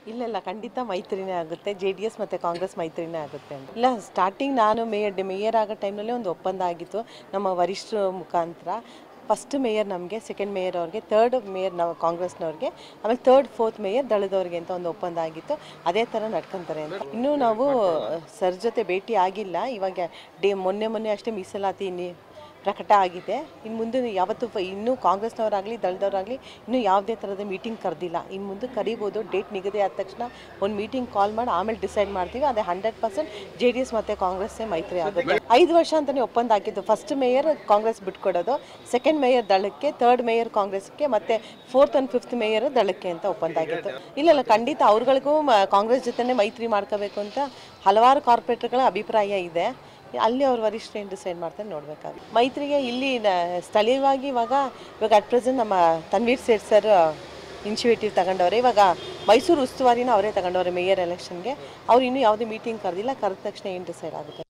ಇಲ್ಲ ಇಲ್ಲ ಖಂಡಿತ ಮೈತ್ರಿನೇ ಆಗುತ್ತೆ ಜೆ ಡಿ ಎಸ್ ಮತ್ತು ಕಾಂಗ್ರೆಸ್ ಮೈತ್ರಿನೇ ಆಗುತ್ತೆ ಅಂತ ಇಲ್ಲ ಸ್ಟಾರ್ಟಿಂಗ್ ನಾನು ಮೇಯರ್ ಮೇಯರ್ ಆಗೋ ಟೈಮ್ನಲ್ಲೇ ಒಂದು ಒಪ್ಪಂದ ಆಗಿತ್ತು ನಮ್ಮ ವರಿಷ್ಠರ ಮುಖಾಂತರ ಫಸ್ಟ್ ಮೇಯರ್ ನಮಗೆ ಸೆಕೆಂಡ್ ಮೇಯರ್ ಅವ್ರಿಗೆ ತರ್ಡ್ ಮೇಯರ್ ನಾವು ಕಾಂಗ್ರೆಸ್ನವ್ರಿಗೆ ಆಮೇಲೆ ತರ್ಡ್ ಫೋರ್ತ್ ಮೇಯರ್ ದಳದವ್ರಿಗೆ ಅಂತ ಒಂದು ಒಪ್ಪಂದ ಆಗಿತ್ತು ಅದೇ ಥರ ನಡ್ಕೊಂತಾರೆ ಅಂತ ಇನ್ನೂ ನಾವು ಸರ್ ಜೊತೆ ಭೇಟಿ ಆಗಿಲ್ಲ ಇವಾಗ ಡೇ ಮೊನ್ನೆ ಮೊನ್ನೆ ಅಷ್ಟೇ ಮೀಸಲಾತಿ ನಿ ಪ್ರಕಟ ಆಗಿದೆ ಇನ್ನು ಮುಂದೆ ಯಾವತ್ತೂ ಫ- ಇನ್ನೂ ಕಾಂಗ್ರೆಸ್ನವರಾಗಲಿ ದಳದವರಾಗಲಿ ಇನ್ನೂ ಯಾವುದೇ ಥರದ ಮೀಟಿಂಗ್ ಕರೆದಿಲ್ಲ ಇನ್ನು ಮುಂದೆ ಕರಿಬೋದು ಡೇಟ್ ನಿಗದಿ ಆದ ತಕ್ಷಣ ಒಂದು ಮೀಟಿಂಗ್ ಕಾಲ್ ಮಾಡಿ ಆಮೇಲೆ ಡಿಸೈಡ್ ಮಾಡ್ತೀವಿ ಅದೇ hundred percent J D S ಮತ್ತು ಕಾಂಗ್ರೆಸ್ಸೇ ಮೈತ್ರಿ ಆಗುತ್ತೆ ಐದು ವರ್ಷ ಅಂತಲೇ ಒಪ್ಪಂದ ಆಗಿದ್ದು ಫಸ್ಟ್ ಮೇಯರ್ ಕಾಂಗ್ರೆಸ್ ಬಿಟ್ಕೊಡೋದು ಸೆಕೆಂಡ್ ಮೇಯರ್ ದಳಕ್ಕೆ ಥರ್ಡ್ ಮೇಯರ್ ಕಾಂಗ್ರೆಸ್ಗೆ ಮತ್ತು ಫೋರ್ತ್ ಆ್ಯಂಡ್ ಫಿಫ್ತ್ ಮೇಯರ್ ದಳಕ್ಕೆ ಅಂತ ಒಪ್ಪಂದ ಆಗಿತ್ತು ಇಲ್ಲ ಇಲ್ಲ ಖಂಡಿತ ಅವ್ರುಗಳಿಗೂ ಮ- ಕಾಂಗ್ರೆಸ್ ಜೊತೆನೇ ಮೈತ್ರಿ ಮಾಡ್ಕೋಬೇಕು ಅಂತ ಹಲವಾರು ಕಾರ್ಪೊರೇಟರ್ಗಳ ಅಭಿಪ್ರಾಯ ಇದೆ ಅಲ್ಲಿ ಅವ್ರ ವರಿಷ್ಠ ಏನು ಡಿಸೈಡ್ ಮಾಡ್ತಾರೆ ನೋಡಬೇಕಾಗುತ್ತೆ ಮೈತ್ರಿಗೆ ಇಲ್ಲಿ ನ- ಸ್ಥಳೀಯವಾಗಿ ಇವಾಗ ಇವಾಗ ಅಟ್ ಪ್ರೆಸೆಂಟ್ ನಮ್ಮ ತನ್ವೀರ್ ಸೇಠ್ ಸರ್ ಇನಿಷಿಯೇಟಿವ್ ತಗೊಂಡವ್ರೆ ಇವಾಗ ಮೈಸೂರು ಉಸ್ತುವಾರಿನ ಅವರೇ ತಗೊಂಡವ್ರೆ ಮೇಯರ್ ಎಲೆಕ್ಷನ್ಗೆ ಅವ್ರು ಇನ್ನೂ ಯಾವುದೇ ಮೀಟಿಂಗ್ ಕರೆದಿಲ್ಲ ಕರೆದ ತಕ್ಷಣ ಏನು ಡಿಸೈಡ್ ಆಗುತ್ತೆ